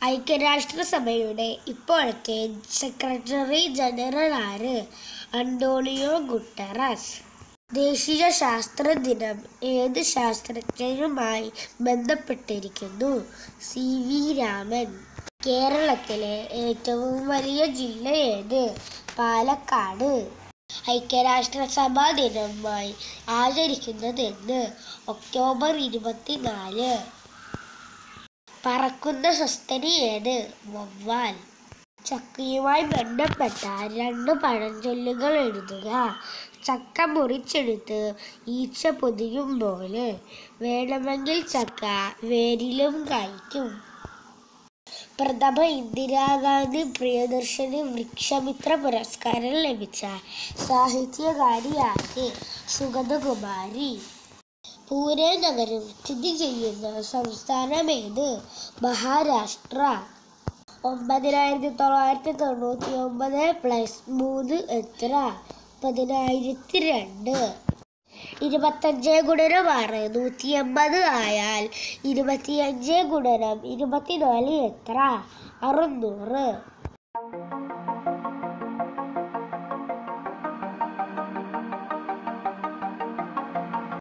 ഐക്യരാഷ്ട്രസഭയുടെ ഇപ്പോഴത്തെ secretary general ആര് അന്റോണിയോ ഗുട്ടറസ് ദേശീയ ശാസ്ത്ര ദിനം ഏത് ശാസ്ത്രജ്ഞനുമായി ബന്ധപ്പെട്ടിരിക്കുന്നു സി വി രാമൻ കേരളത്തിലെ ഏറ്റവും വലിയ ജില്ല ഏത് പാലക്കാട് ഐക്യരാഷ്ട്രസഭാ ദിനമായി ആചരിക്കുന്നതെന്ന് ഒക്ടോബർ ഇരുപത്തിനാല് പറക്കുന്ന സസ്തനി ഏത് വവ്വാൽ ചക്കയുമായി ബന്ധപ്പെട്ട രണ്ട് പഴഞ്ചൊല്ലുകൾ എഴുതുക ചക്ക മുറിച്ചെടുത്ത് ഈച്ച പൊതിയും പോലെ വേണമെങ്കിൽ ചക്ക വേരിലും കായ്ക്കും പ്രഥമ ഇന്ദിരാഗാന്ധി പ്രിയദർശിനി വൃക്ഷമിത്ര പുരസ്കാരം ലഭിച്ച സാഹിത്യകാരിയാകെ സുഗതകുമാരി പൂനെ നഗരം സ്ഥിതി ചെയ്യുന്ന സംസ്ഥാനമേത് മഹാരാഷ്ട്ര ഒമ്പതിനായിരത്തി തൊള്ളായിരത്തി തൊണ്ണൂറ്റി ഒമ്പത് പ്ലസ് മൂന്ന് എത്ര പതിനായിരത്തി രണ്ട് ഇരുപത്തഞ്ച് ഗുണനം ആറ് നൂറ്റി എൺപത് ആയാൽ ഇരുപത്തിയഞ്ച് ഗുണനം ഇരുപത്തിനാല് എത്ര അറുന്നൂറ്